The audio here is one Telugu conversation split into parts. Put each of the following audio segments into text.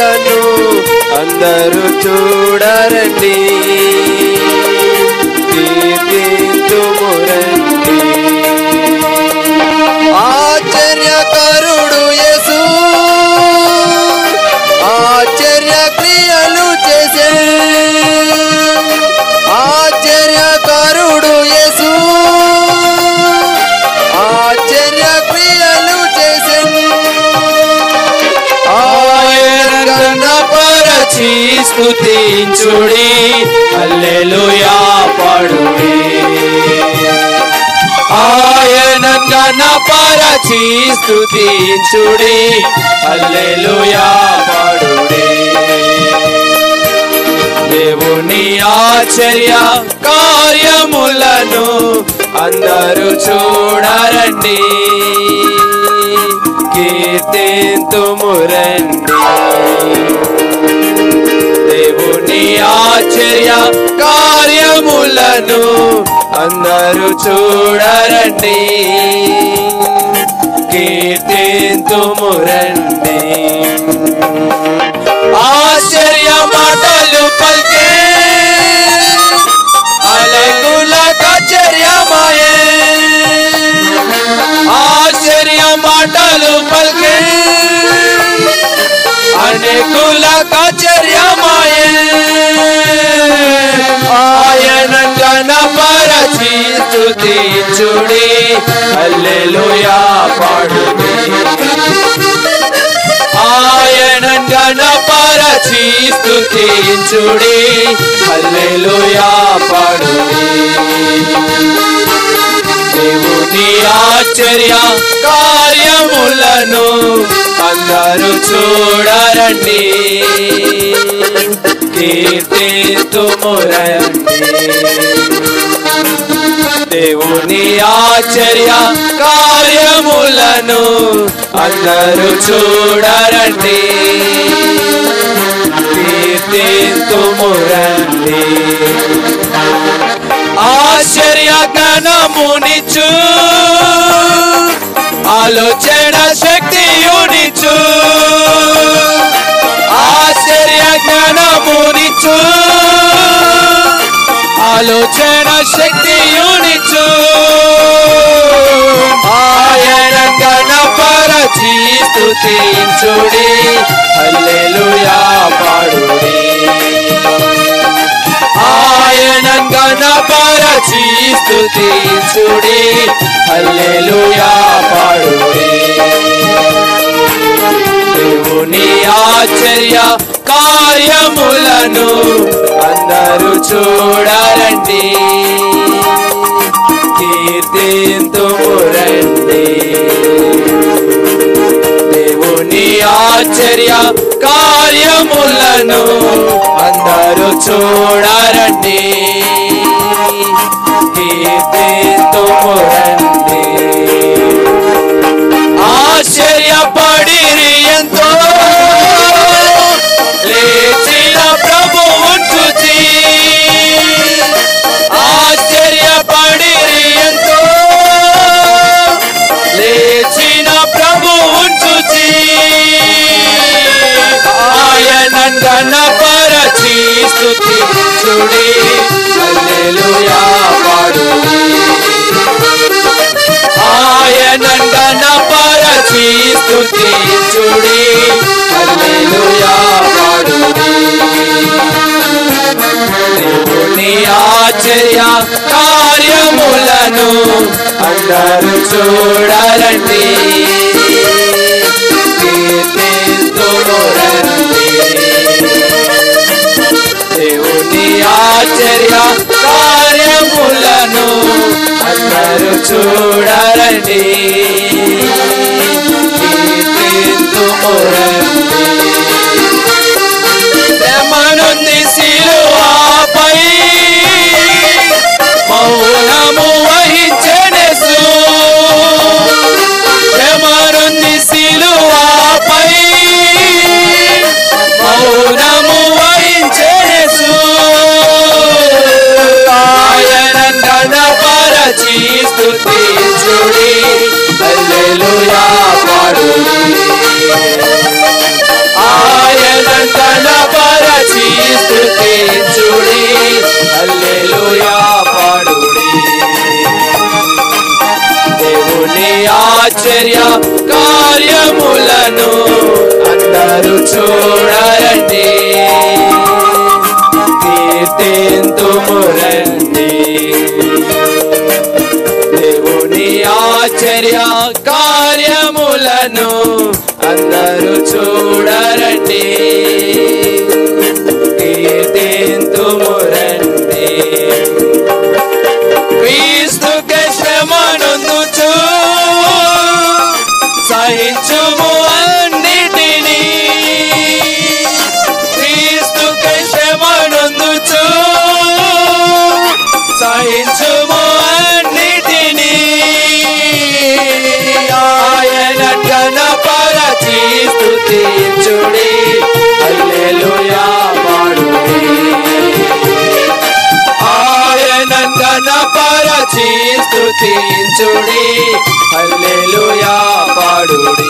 కార్యములను అందరూ చూడరండి కీర్తింతుమురండి ఆశ్చర్యకరుడు యేసు ఆశ్చర్య క్రియలు చేసే ఆశ్చర్యకరుడు యేసు ఆశ్చర్య క్రియలు చేసే ఆయన గణపరచి స్తుతించుడి హల్లెలూయా పాడుడి ఆయన గణపరచి స్తుతించుడి హల్లెలూయా పాడుడి దేవుని ఆశ్చర్య కార్యములను అందరూ చూడరండి కీర్తింతుమురండి దేవుని ఆశ్చర్య కార్యములను అందరూ చూడరండి కీర్తింతుమురండి ఆశ్చర్య మాటలు పలికే అలగుల కచర్యమాయే ఆశ్చర్య మాటలు పలికే అనేకుల కచర్యమాయే ఆయన గణపరచి స్తుతించుడి హల్లెలూయా పాడుడి ఆయన గణపరచి స్తుతించుడి హల్లెలూయా పాడుడి దేవుని ఆశ్చర్య కార్యములను అందరూ చూడరండి కీర్తితుమురండి దేవుని ఆశ్చర్య కార్యములను అందరూ చూడరండి కీర్తితుమురండి ఆశ్చర్య గణమునిచు ఆలోచన శక్తియునిచు ఆశ్చర్య జ్ఞానమునిచు ఆలోచన శక్తియునిచు ఆయన గణపరచి స్తుతించుడి హల్లెలూయా పాడుడి ఆయన గణపరచి స్తుతించుడి హల్లెలూయా పాడుడి దేవుని ఆశ్చర్య కార్యములను అందరూ చూడరండి కీర్తింతుమురండి దేవుని ఆశ్చర్య కార్యములను అందరూ చూడరండి కీర్తింతుమురండి ఆశ్చర్యపడిరి ఎంతో లేచిన ప్రభువును చూచి ఆశ్చర్యపడిరి ఎంతో లేచిన ప్రభువును చూచి ఆయన గణపరచి స్తుతించుడి హల్లెలూయా పాడుడి ఆయన గణపరచి స్తుతించుడి హల్లెలూయా పాడుడి దేవుని ఆశ్చర్య కార్యములను అందరూ చూడరండి కీర్తింతుమురండి దేవుని ఆశ్చర్య కార్యములను అందరూ చూడరండి కీర్తింతుమురండి శ్రమనుంది సిలువాపై మౌనము వహించెనెసు శ్రమనుంది సిలువాపై మౌనము వహించెనెసు ఆయన గణపరచి స్తుతించుడి హల్లెలూయా పాడుడి కనపరచి స్తుతించుడి హల్లెలూయా పాడుడి దేవుని ఆశ్చర్య కార్యములను అందరూ చూడరండి కీర్తింతుము రండి దేవుని ఆశ్చర్య కార్యములను అందరూ చూడరండి కీర్తింతుము రండి క్రీస్తు శ్రమనుందుచు సహించుము అన్నిటినీ క్రీస్తు శ్రమనుందుచు సహించుము అన్నిటినీ ఆయన కనపరచి స్తుతించుడి హల్లెలూయా పాడుడి ఆయన కనపరచి స్తుతించుడి హల్లెలూయా పాడుడి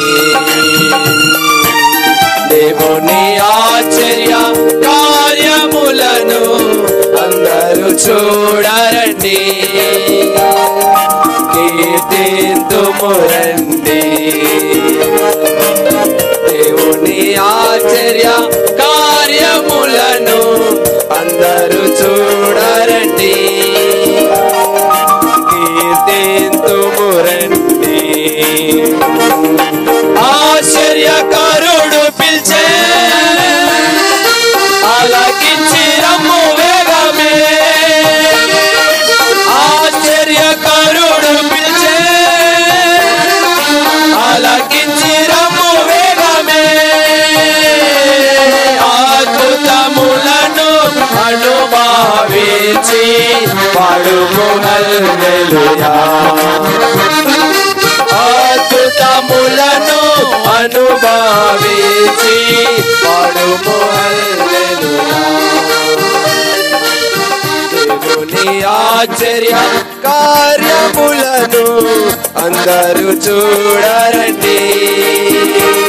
దేవుని ఆశ్చర్య కార్యములను అందరూ చూడరండి కీర్తింతుము రండి దేవుని ఆశ్చర్య కార్యములను అందరూ చూడరండి కీర్తింతుము రండి ఆశ్చర్యకరుడు పిలిచే అలకించి రమ్ము వేగమే ఆశ్చర్యకరుడు పిలిచే అలకించి రమ్ము వేగమే అద్భుతములను అనుభవించి పడుము హల్లెలూయా అద్భుతములను అనుభవించి పడుము హల్లెలూయా దేవుని ఆశ్చర్య కార్యములను అందరూ చూడరండి